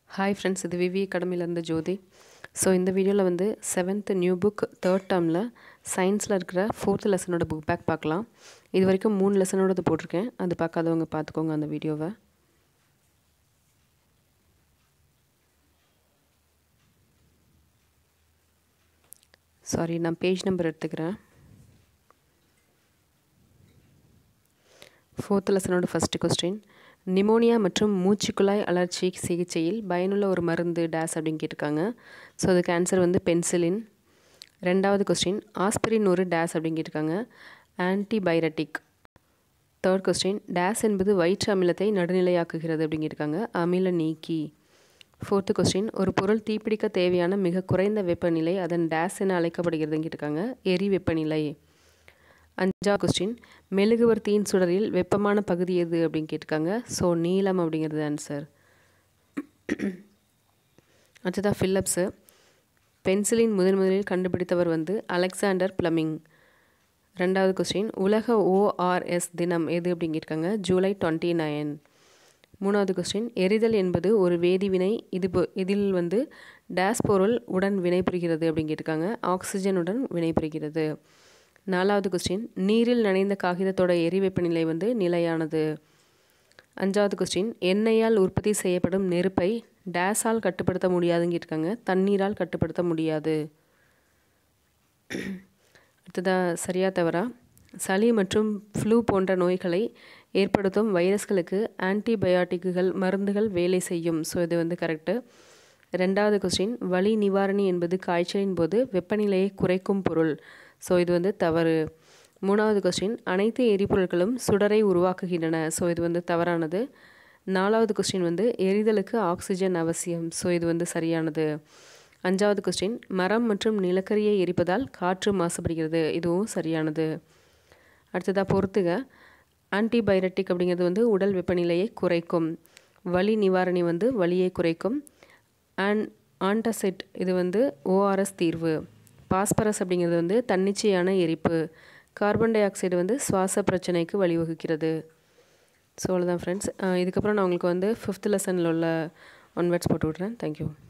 hi friends இது விவி அகாடமிலேருந்து ஜோதி so இந்த வீடியோவில் வந்து செவன்த் நியூ புக் தேர்ட் டேர்மில் சயின்ஸில் இருக்கிற ஃபோர்த் லெசனோட புக் பேக் பார்க்கலாம் இது வரைக்கும் மூணு லெசனோடது போட்டிருக்கேன் அது பார்க்காதவங்க பார்த்துக்கோங்க அந்த வீடியோவை சாரி நான் பேஜ் நம்பர் எடுத்துக்கிறேன் ஃபோர்த் லெசனோட ஃபஸ்ட்டு கொஸ்டின் நிமோனியா மற்றும் மூச்சுக்குழாய் அலர்ச்சி சிகிச்சையில் பயனுள்ள ஒரு மருந்து டேஸ் அப்படின்னு கேட்டிருக்காங்க ஸோ அதுக்கு ஆன்சர் வந்து பென்சிலின் ரெண்டாவது கொஸ்டின் ஆஸ்பிரின் ஒரு டேஸ் அப்படின்னு கேட்டிருக்காங்க ஆன்டிபைரட்டிக் தேர்ட் கொஸ்டின் டேஸ் என்பது வயிற்று அமிலத்தை நடுநிலையாக்குகிறது அப்படின்னு கேட்டிருக்காங்க அமில நீக்கி ஃபோர்த்து கொஸ்டின் ஒரு பொருள் தீப்பிடிக்க தேவையான மிக குறைந்த வெப்பநிலை அதன் டேஸ் என அழைக்கப்படுகிறதுன்னு கேட்டிருக்காங்க எரி வெப்பநிலை அஞ்சாவது கொஸ்டின் மெழுகுவர்த்தியின் சுடரில் வெப்பமான பகுதி எது அப்படின்னு கேட்டிருக்காங்க ஸோ நீளம் அப்படிங்கிறது ஆன்சர் அடுத்ததாக ஃபில்லப்ஸு பென்சிலின் முதன் முதலில் கண்டுபிடித்தவர் வந்து அலெக்சாண்டர் பிளமிங் ரெண்டாவது கொஸ்டின் உலக ஓஆர்எஸ் தினம் எது அப்படின்னு கேட்டிருக்காங்க ஜூலை டுவெண்ட்டி நைன் மூணாவது கொஸ்டின் எரிதல் என்பது ஒரு வேதிவினை இது இதில் வந்து டேஸ் பொருள் உடன் வினைபுரிகிறது அப்படின்னு கேட்டிருக்காங்க ஆக்சிஜனுடன் வினைபுரிகிறது நாலாவது கொஸ்டின் நீரில் நனைந்த காகிதத்தோட எரி வெப்பநிலை வந்து நிலையானது அஞ்சாவது கொஸ்டின் எண்ணெயால் உற்பத்தி செய்யப்படும் நெருப்பை டேஸால் கட்டுப்படுத்த முடியாதுன்னு கேட்டிருக்காங்க தண்ணீரால் கட்டுப்படுத்த முடியாது அடுத்ததாக சரியா தவறா சளி மற்றும் ஃப்ளூ போன்ற நோய்களை ஏற்படுத்தும் வைரஸ்களுக்கு ஆன்டிபயாட்டிக்குகள் மருந்துகள் வேலை செய்யும் ஸோ இது வந்து கரெக்டு ரெண்டாவது கொஸ்டின் வலி நிவாரணி என்பது காய்ச்சலின் போது வெப்பநிலையை குறைக்கும் பொருள் ஸோ இது வந்து தவறு மூணாவது கொஸ்டின் அனைத்து எரிபொருட்களும் சுடரை உருவாக்குகின்றன ஸோ இது வந்து தவறானது நாலாவது கொஸ்டின் வந்து எரிதலுக்கு ஆக்சிஜன் அவசியம் ஸோ இது வந்து சரியானது அஞ்சாவது கொஸ்டின் மரம் மற்றும் நிலக்கரியை எரிப்பதால் காற்று மாசுபடுகிறது இதுவும் சரியானது அடுத்ததாக பொறுத்துக ஆன்டிபயோட்டிக் அப்படிங்கிறது வந்து உடல் வெப்பநிலையை குறைக்கும் வலி நிவாரணி வந்து வலியை குறைக்கும் அண்ட் ஆன்டசெட் இது வந்து ஓஆர்எஸ் தீர்வு பாஸ்பரஸ் அப்படிங்கிறது வந்து தன்னிச்சையான எரிப்பு கார்பன் டை ஆக்சைடு வந்து சுவாச பிரச்சனைக்கு வழிவகுக்கிறது ஸோ அவ்வளோதான் ஃப்ரெண்ட்ஸ் இதுக்கப்புறம் நான் உங்களுக்கு வந்து ஃபிஃப்த் லெசனில் உள்ள ஒன் வேர்ட்ஸ் போட்டு விட்றேன் தேங்க்யூ